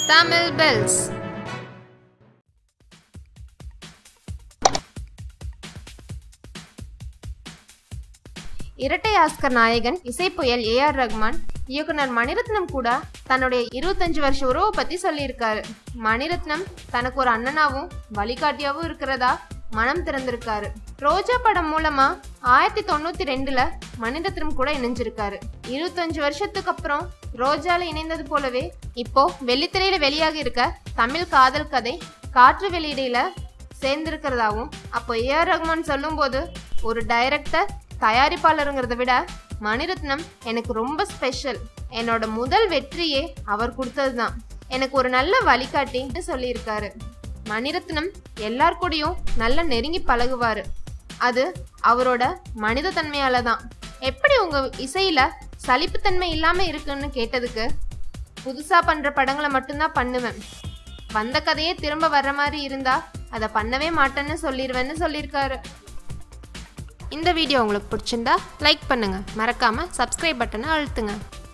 Tamil Bells. இரட்டை Oscar நாயகன் இசை புயல் ஏ ஆர் ரஹ்மான் இயக்குனர் மணிரத்னம் கூட தன்னுடைய இருபத்தஞ்சு வருஷ உறவை பத்தி சொல்லியிருக்காரு மணிரத்னம் தனக்கு ஒரு அண்ணனாவும் வழிகாட்டியாவும் இருக்கிறதா மனம் திறந்திருக்காரு ரோஜா படம் மூலமா ஆயிரத்தி தொண்ணூத்தி ரெண்டுல மணிரத்னம் கூட இணைஞ்சிருக்காரு இருபத்தஞ்சு வருஷத்துக்கு அப்புறம் ரோஜால இணைந்தது போலவே இப்போ வெள்ளித்திரையில வெளியாகி இருக்க தமிழ் காதல் கதை காற்று வெளியீடையில சேர்ந்திருக்கிறதாவும் அப்போ ஏ ஆர் ரஹ்மான் சொல்லும்போது ஒரு டைரக்டர் தயாரிப்பாளருங்கிறத விட மணிரத்னம் எனக்கு ரொம்ப ஸ்பெஷல் என்னோட முதல் வெற்றியே அவர் கொடுத்தது தான் எனக்கு ஒரு நல்ல வழிகாட்டின்னு சொல்லியிருக்காரு மணிரத்னம் எல்லார் கூடயும் நல்லா நெருங்கி பழகுவாரு அது அவரோட மனித தன்மையால தான் எப்படி உங்க இசையில சலிப்புத்தன்மை இல்லாம இருக்குன்னு கேட்டதுக்கு புதுசா பண்ற படங்களை மட்டும்தான் பண்ணுவேன் வந்த கதையே திரும்ப வர்ற மாதிரி இருந்தா அதை பண்ணவே மாட்டேன்னு சொல்லிடுவேன்னு சொல்லியிருக்காரு இந்த வீடியோ உங்களுக்கு பிடிச்சிருந்தா லைக் பண்ணுங்க மறக்காம சப்ஸ்கிரைப் பட்டனை அழுத்துங்க